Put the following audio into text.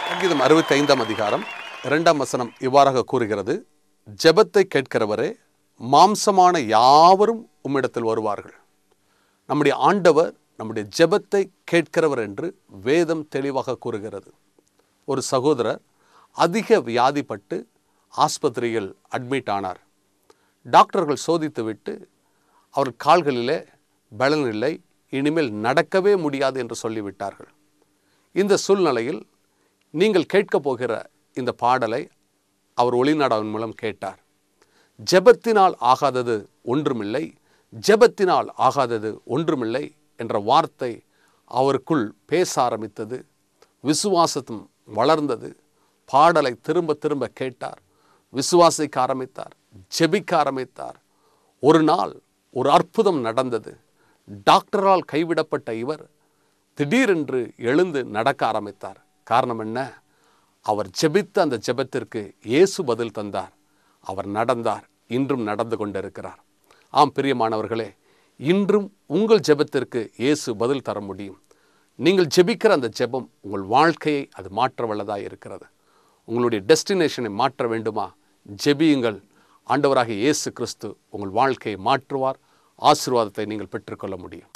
சங்கீதம் அறுபத்தி ஐந்தாம் அதிகாரம் இரண்டாம் வசனம் இவ்வாறாக கூறுகிறது ஜெபத்தை கேட்கிறவரே மாம்சமான யாவரும் உம்மிடத்தில் வருவார்கள் நம்முடைய ஆண்டவர் நம்முடைய ஜெபத்தை கேட்கிறவர் என்று வேதம் தெளிவாக கூறுகிறது ஒரு சகோதரர் அதிக வியாதிப்பட்டு ஆஸ்பத்திரியில் அட்மிட் ஆனார் டாக்டர்கள் சோதித்துவிட்டு அவர் கால்களிலே பலன் இல்லை இனிமேல் நடக்கவே முடியாது என்று சொல்லிவிட்டார்கள் இந்த சூழ்நிலையில் நீங்கள் கேட்கப் போகிற இந்த பாடலை அவர் ஒளிநாடாவின் மூலம் கேட்டார் ஜெபத்தினால் ஆகாதது ஒன்றுமில்லை ஜெபத்தினால் ஆகாதது ஒன்றுமில்லை என்ற வார்த்தை அவருக்குள் பேச ஆரம்பித்தது விசுவாசத்தும் வளர்ந்தது பாடலை திரும்ப திரும்ப கேட்டார் விசுவாசிக்க ஆரம்பித்தார் ஜெபிக்க ஆரம்பித்தார் ஒரு நாள் ஒரு அற்புதம் நடந்தது டாக்டரால் கைவிடப்பட்ட இவர் திடீரென்று எழுந்து நடக்க ஆரம்பித்தார் காரணம் என்ன அவர் ஜெபித்த அந்த ஜெபத்திற்கு இயேசு பதில் தந்தார் அவர் நடந்தார் இன்றும் நடந்து கொண்டிருக்கிறார் ஆம் பிரியமானவர்களே இன்றும் உங்கள் ஜெபத்திற்கு இயேசு பதில் தர முடியும் நீங்கள் ஜெபிக்கிற அந்த ஜெபம் உங்கள் வாழ்க்கையை அது மாற்ற வல்லதாக இருக்கிறது உங்களுடைய டெஸ்டினேஷனை மாற்ற வேண்டுமா ஜெபியுங்கள் ஆண்டவராகிய இயேசு கிறிஸ்து உங்கள் வாழ்க்கையை மாற்றுவார் ஆசீர்வாதத்தை நீங்கள் பெற்றுக்கொள்ள முடியும்